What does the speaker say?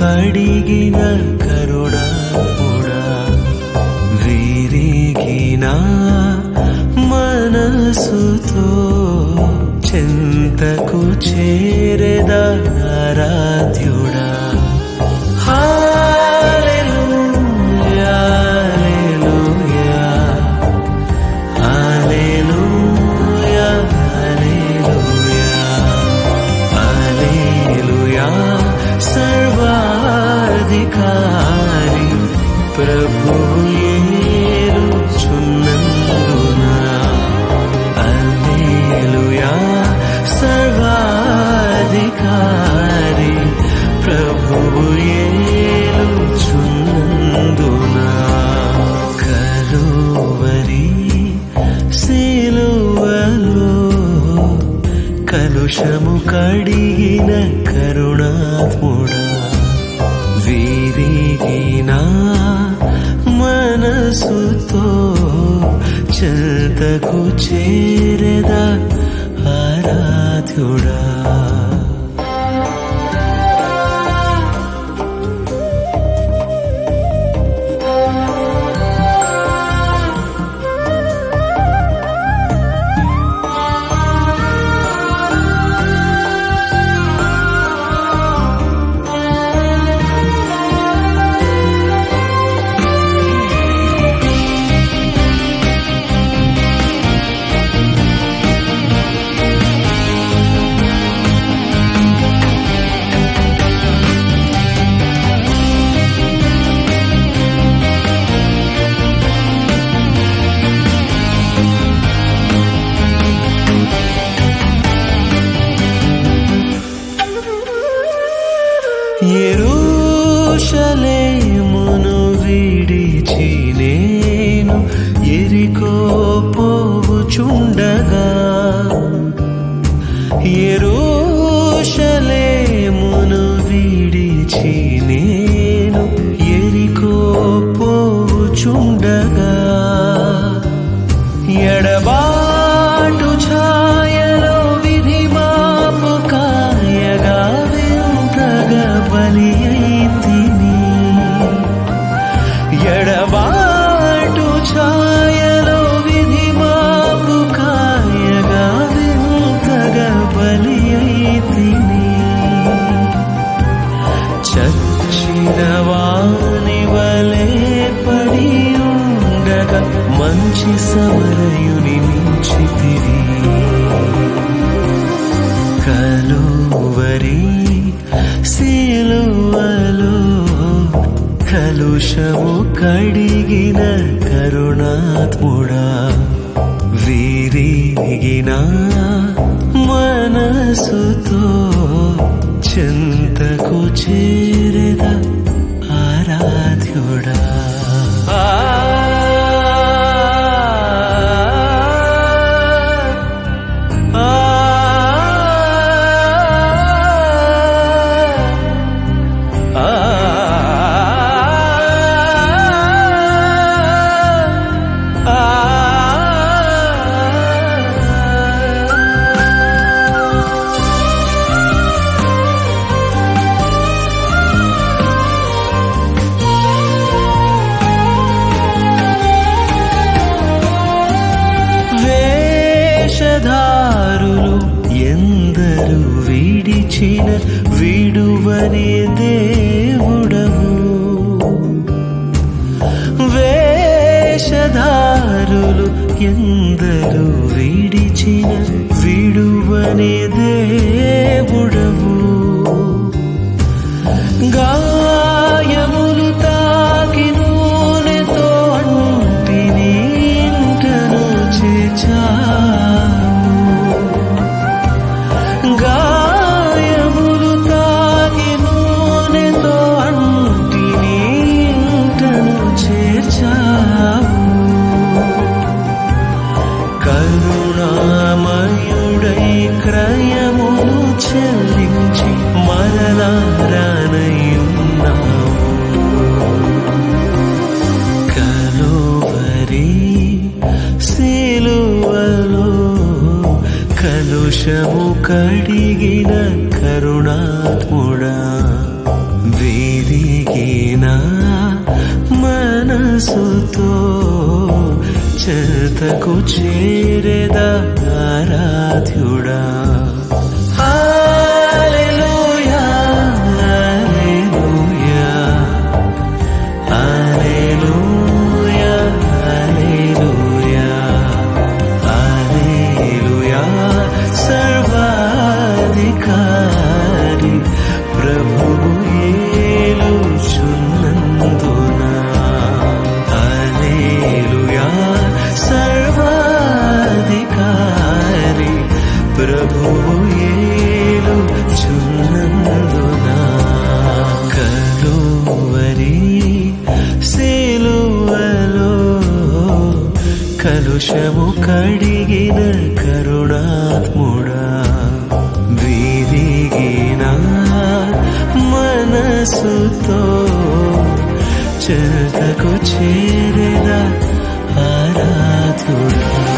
కడిగిన కరుణాపుడా విరిగిన మనసుతో చెంతకు చేరదారాధ్యుడా హల్లెలూయా హల్లెలూయా హల్లెలూయా హల్లెలూయా హల్లెలూయా సర్వాధికారి ప్రభు యేలుచున్నందున హల్లెలూయా సర్వాధికారి ప్రభు యేలుచున్నందున కలువరి సిలువలో కలుషము కడిగిన కరుణాత్ముడా విరిగిన మనసుతో చెంతకు చేరదా ఆరాధ్యుడా ఎరుషలేమును విడిచి నేను ఎరికో పోవుచుండగా ఎరుషలేమును విడిచి నేను ఎరికో పోవుచుండగా ఎడబాటు ఛాయలో విధి మాపు కాయగా వింతగా బలి అయితిని ఎడబాటు ఛాయలో విధి మాపు కాయగా వింతగా బలి అయితిని చచ్చిన వాని వలె పడి ఉండగా మంచి సమరయుని మించితివి కలువరి సిలువలో కలుషము కడిగిన కరుణాత్ముడా విరిగిన మనసుతో చెంతకు చేరద ఆరాధ్యుడా వేషధారులు ఎందరు విడిచిన విడువని దేవుడవు వేషధారులు ఎందరు విడిచిన విడువని దేవుడవు గాయములు తాకి నూనెతో అంటిని ఇంటను చేచావు గాయములు తాకి నూనెతో అంటిని ఇంటను చేర్చావు కరుణామయుడై క్రయమును చెల్లించి మరలా రానయున్నావు కలువరి సిలువలో కలుషము కడిగిన కరుణాత్ముడా వీరి విరిగిన మనసుతో చెతకు చేరేదా ఆరాధ్యుడా హల్లెలూయా హల్లెలూయా హల్లెలూయా హల్లెలూయా హల్లెలూయా సర్వాధికారి ప్రభువు ఏలుచున్నందున హల్లెలూయా సర్వాధికారి ప్రభువు ఏలుచున్నందున కలువరి సిలువలో కలుషము కడిగిన కరుణాత్ముడా విరిగిన మనసుతో చెతకు చేరిన ఆరాధుడా